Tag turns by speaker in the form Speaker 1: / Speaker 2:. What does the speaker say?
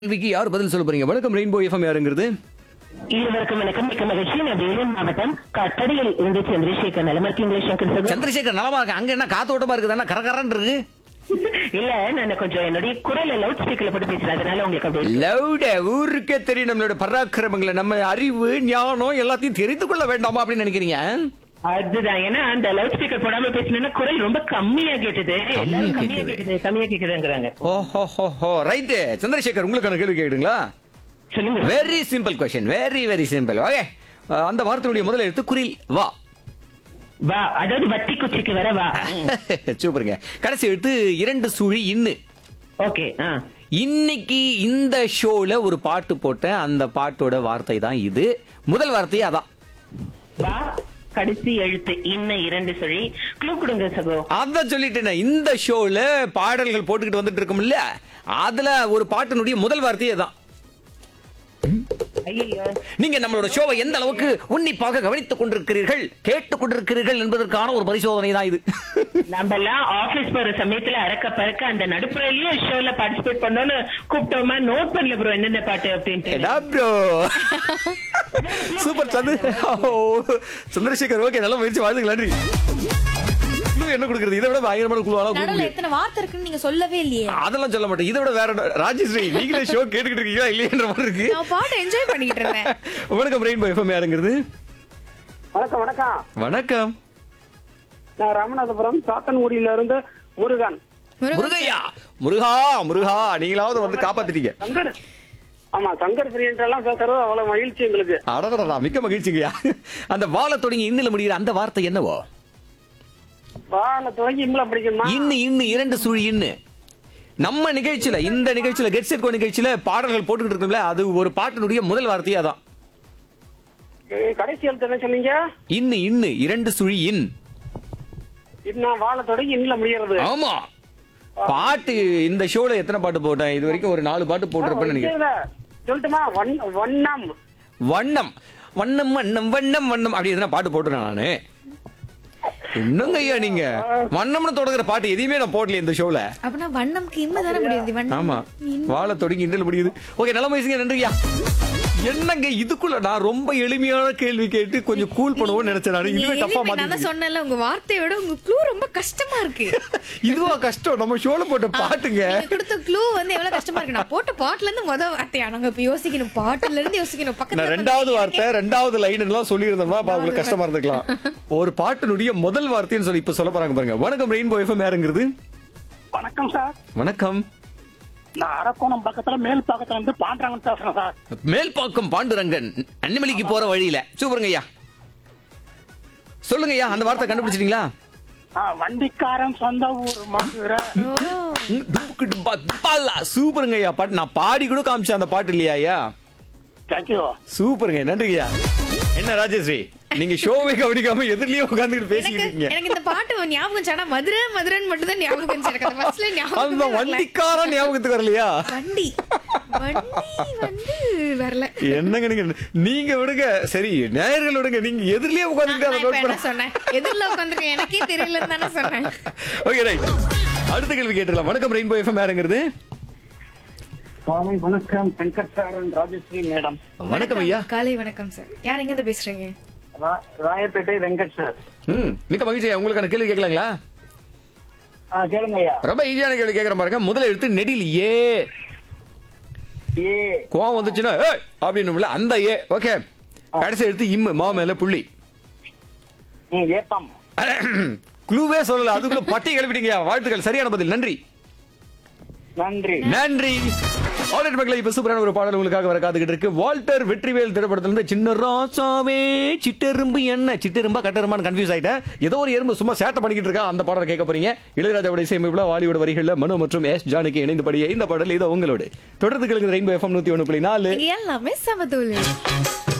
Speaker 1: கேள்விக்கு யார் பதில் சொல்ல போறீங்க வணக்கம் ரெயின்போ எஃப்எம் யாருங்கிறது
Speaker 2: இருவருக்கும் வணக்கம் மிக்க மகிழ்ச்சி நான் வேலூர் மாவட்டம் கட்டடியில் இருந்து சந்திரசேகர் நலமா இருக்கீங்களா சங்கர் சகோ
Speaker 1: சந்திரசேகர் நலமா இருக்கு அங்க என்ன காத்தோட்டமா இருக்குதானா கரகரன்னு இருக்கு
Speaker 2: இல்ல நான் கொஞ்சம் என்னுடைய குரலை லவுட் ஸ்பீக்கர்ல போட்டு பேசுறேன் அதனால உங்களுக்கு அப்படி
Speaker 1: லவுட ஊருக்கே தெரியும் நம்மளோட பராக்கிரமங்களை நம்ம அறிவு ஞானம் எல்லாத்தையும் தெரிந்து கொள்ள வேண்டாமா அப்படின்னு நினைக்கிறீங்க
Speaker 2: அதுதான் ஏன்னா அந்த லவுட் ஸ்பீக்கர் போடாம பேசினா குரல் ரொம்ப கம்மியா கேட்டது எல்லாரும் கம்மியா
Speaker 1: கேக்குது.
Speaker 2: கேக்குது கம்மியா கேக்குதுங்கிறாங்க
Speaker 1: ஓஹோ ஹோ ஹோ ரைட்டு சந்திரசேகர் உங்களுக்கான கேள்வி கேக்குதுங்களா
Speaker 2: சொல்லுங்க
Speaker 1: very simple question very very simple okay அந்த வார்த்தையுடைய முதல் எழுத்து குரில் வா
Speaker 2: வா அதாவது வத்தி குச்சிக்கு வர வா
Speaker 1: சூப்பருங்க கடைசி எழுத்து இரண்டு சுழி இன்னு
Speaker 2: ஓகே ஆ
Speaker 1: இன்னைக்கு இந்த ஷோல ஒரு பாட்டு போட்டேன் அந்த பாட்டோட வார்த்தை தான் இது முதல் வார்த்தையே அதான்
Speaker 2: வா கடைசி எழுத்து இன்ன இரண்டு சொல்லி க்ளூ கொடுங்க சகோ
Speaker 1: அதான் சொல்லிட்டேனே இந்த ஷோல பாடல்கள் போட்டுக்கிட்டு வந்துட்டு இருக்கோம்ல அதுல ஒரு பாட்டினுடைய முதல் வார்த்தையே தான்
Speaker 2: ஐயோ
Speaker 1: நீங்க நம்மளோட ஷோவை எந்த அளவுக்கு உன்னிப்பாக கவனித்துக் கொண்டிருக்கிறீர்கள் கேட்டுக் கொண்டிருக்கிறீர்கள் என்பதற்கான ஒரு பரிசோதனை தான் இது
Speaker 2: நம்ம எல்லாம் ஆபீஸ் போற சமயத்துல அறக்க பறக்க அந்த நடுப்புறலயும் ஷோல பார்ட்டிசிபேட் பண்ணோம்னு கூப்பிட்டோமா நோட் பண்ணல ப்ரோ என்னென்ன பாட்டு அப்படின்ட்டு
Speaker 1: என்ன ப்ரோ சூப்பர் சந்து ஓ, சந்திரசேகர் ஓகே நல்ல முயற்சி வாழ்த்துக்கள் நன்றி இன்னும் என்ன கொடுக்குறது இதை விட பயங்கரமான குழுவாலாம் கொடுக்க
Speaker 3: நடுவுல
Speaker 1: முடியும்
Speaker 3: எத்தனை வார்த்தை இருக்குன்னு நீங்க சொல்லவே இல்லையே
Speaker 1: அதெல்லாம் சொல்ல மாட்டேன் இதை விட வேற என்ன- ராஜேஸ்வரி நீங்களே ஷோ கேட்டுக்கிட்டு இருக்கீங்களா இல்லையன்ற மாதிரி இருக்கு
Speaker 3: நான் பாட்டு என்ஜாய் பண்ணிட்டு இருந்தேன்
Speaker 1: வணக்கம் ரெயின்போ எஃப்எம் யாருங்கிறது
Speaker 4: வணக்கம் வணக்கம்
Speaker 1: வணக்கம்
Speaker 4: நான் ராமநாதபுரம் சாத்தன்குடியில இருந்து முருகன்
Speaker 1: முருகையா முருகா முருகா நீங்களாவது வந்து காப்பாத்திட்டீங்க
Speaker 4: சங்கர் ஆமா சங்கர் பிரியன்ட் எல்லாம் பேசுறது அவ்வளவு மகிழ்ச்சி எங்களுக்கு
Speaker 1: அடடடா மிக்க மகிழ்ச்சிங்கய்யா அந்த வாழ தொடங்கி இன்னில முடிகிற அந்த வார்த்தை என்னவோ
Speaker 4: வாழ தொடங்கி இம்ல படிக்கணுமா
Speaker 1: இன்னு இன்னு இரண்டு சுழி இன்னு நம்ம நிகழ்ச்சியில இந்த நிகழ்ச்சியில கெட் செட் கோ நிகழ்ச்சியில பாடல்கள் போட்டுக்கிட்டு இருக்கோம்ல அது ஒரு பாட்டினுடைய முதல் வார்த்தையே அதான்
Speaker 4: ஏய், கடைசி எழுத்து என்ன சொன்னீங்க
Speaker 1: இன்னு இன்னு இரண்டு சுழி இன்
Speaker 4: இன்னும் வாழ தொடங்கி இம்ல முடியறது
Speaker 1: ஆமா பாட்டு இந்த ஷோல எத்தனை பாட்டு போட்டேன் இது வரைக்கும் ஒரு நாலு பாட்டு போட்டிருப்பேன்னு நினைக்கிறேன்
Speaker 4: இல்ல, சொல்லட்டுமா வண்ண வண்ணம்
Speaker 1: வண்ணம் வண்ணம் வண்ணம் வண்ணம் வண்ணம் அப்படி எதனா பாட்டு போட்டுறேன் நானு என்னங்க ஐயா நீங்க வண்ணம்னு தொடங்குற பாட்டு எதையுமே நான் போடல இந்த ஷோல
Speaker 3: அப்படின்னா வண்ணம்க்கு இன்மை தானே முடியாது வண்ணம்
Speaker 1: ஆமா வாழ தொடங்கி இண்டல் முடியுது ஓகே நல்ல வயசுங்க நன்றியா என்னங்க இதுக்குள்ள நான் ரொம்ப எளிமையான கேள்வி கேட்டு கொஞ்சம் கூல் பண்ணுவோம்னு நினைச்சேன் நான்
Speaker 3: நீங்க
Speaker 1: இதுவே டப்பா
Speaker 3: எளிமை, நான் தான்
Speaker 1: மாத்தி
Speaker 3: சொன்னேன்ல உங்க வார்த்தையோட உங்க க்ளூ ரொம்ப கஷ்டமா இருக்கு
Speaker 1: இதுவா கஷ்டம் நம்ம ஷோல போட்ட பாட்டுங்க
Speaker 3: நீங்க கொடுத்த க்ளூ வந்து எவ்வளவு கஷ்டமா இருக்கு நான் போட்ட பாட்டுல இருந்து முத வார்த்தையா நாங்க இப்ப யோசிக்கணும் பாட்டுல இருந்து யோசிக்கணும்
Speaker 1: நான்
Speaker 3: பக்கத்துல
Speaker 1: ரெண்டாவது வார்த்தை ரெண்டாவது லைன் எல்லாம் சொல்லியிருந்தோம்னா அப்ப அவங்களுக்கு கஷ்டமா இருந்துக்கலாம் ஒரு பாட்டினுடைய முதல் வார்த்தைன்னு சொல்லி இப்ப சொல்ல போறாங்க பாருங்க வணக்கம் ரெயின்போ எஃப்எம் யாருங்கிறது
Speaker 4: வணக்கம் சார்
Speaker 1: வணக்கம்
Speaker 4: நான் அரக்கோணம் பக்கத்துல மேல் பக்கத்துல இருந்து பாண்டாங்கன்னு பேசுறேன் சார்
Speaker 1: மேல்பாக்கம் பாண்டுரங்கன் அன்னிமலைக்கு போற வழியில சூப்பருங்க ஐயா சொல்லுங்க ஐயா அந்த வார்த்தை கண்டுபிடிச்சிட்டீங்களா
Speaker 4: ஆ, வண்டிக்காரன் சொந்த ஊர் மதுரை
Speaker 1: ம், டுபுக்கு டுபா, துபாலா. சூப்பருங்க ஐயா பாட்டு நான் பாடி கூட காமிச்சேன் அந்த பாட்டு இல்லையா ஐயா
Speaker 4: தேங்க்யூ
Speaker 1: சூப்பருங்க நன்றிங்க ஐயா என்ன ராஜேஸ்ரீ நீங்க ஷோவே கவனிக்காம எதிரிலேயே உட்காந்துட்டு பேசிக்கிட்டு
Speaker 3: எனக்கு
Speaker 1: இருக்கீங்க
Speaker 3: எனக்கு இந்த பாட்டு ஞாபகம் இருந்துச்சு. ஆனா மதுரை மதுரைன்னு மட்டும் தான் ஞாபகம் இருந்துச்சு. எனக்கு அந்த பஸ்ல
Speaker 1: அந்த
Speaker 3: ஞாபகம் வரல.
Speaker 1: வண்டிக்காரன் ஞாபகத்துக்கு வரலையா
Speaker 3: வண்டி வண்டி வந்து வரல
Speaker 1: என்னங்க நீங்க நீங்க விடுங்க சரி நேயர்கள் விடுங்க நீங்க எதிரிலேயே உட்காந்துட்டு
Speaker 3: நான்
Speaker 1: அதை
Speaker 3: இப்ப
Speaker 1: நோட்
Speaker 3: என்ன
Speaker 1: பண்ண
Speaker 3: சொன்னேன் எதிரில உட்காந்துருக்கேன் எனக்கே தெரியலன்னு தானே சொன்னேன்
Speaker 1: ஓகே ரைட் அடுத்த கேள்வி கேட்டுலாம் வணக்கம் ரெயின்போ எஃப்எம் யாருங்கிறது
Speaker 4: சுவாமி வணக்கம் வெங்கட் சாரன் ராஜஸ்ரீ மேடம்
Speaker 1: வணக்கம் ஐயா
Speaker 3: காலை வணக்கம் சார் யார் எங்க இருந்து பேசுறீங்க
Speaker 4: ரா- ராயப்பேட்டை வெங்கட் சார்
Speaker 1: ம் மிக்க மகிழ்ச்சி ஐயா. உங்களுக்கான கேள்வி கேட்கலாங்களா
Speaker 4: ஆ கேளுங்க ஐயா
Speaker 1: ரொம்ப ஈஸியான கேள்வி கேட்கற பாருங்க முதல்ல எடுத்து நெடில் ஏ
Speaker 4: ஏ
Speaker 1: கோவம் வந்துச்சுன்னா ஏ அப்படின்னு அந்த ஏ ஓகே கடைசி எடுத்து இம்மு மா மேல புள்ளி
Speaker 4: ம், ஏப்பம்
Speaker 1: குழுவே சொல்லல அதுக்குள்ள பட்டி கிளப்பிட்டீங்க வாழ்த்துக்கள் சரியான பதில் நன்றி
Speaker 4: நன்றி
Speaker 1: நன்றி ஆல்ரெடி மக்களை இப்ப சூப்பரான ஒரு பாடல் உங்களுக்காக வர காத்துக்கிட்டு இருக்கு வால்டர் வெற்றிவேல் திரைப்படத்துல இருந்து சின்ன ராசாவே சிட்டெரும்பு என்ன சிட்டெரும்பா கட்டெருமான்னு கன்ஃபியூஸ் ஆயிட்டேன் ஏதோ ஒரு எறும்பு சும்மா சேட்டை பண்ணிக்கிட்டு இருக்கா அந்த பாடலை கேட்க போறீங்க இளையராஜாவுடைய இசையமைப்புல வாலியோட வரிகள்ல மனு மற்றும் எஸ் ஜானுக்கு இணைந்து படிய இந்த பாடல் இதோ உங்களோட தொடர்ந்து கேளுங்க ரெயின்போ எஃப்எம் நூத்தி ஒண்ணு புள்ளி நாலு
Speaker 3: எல்லாமே சமதூள்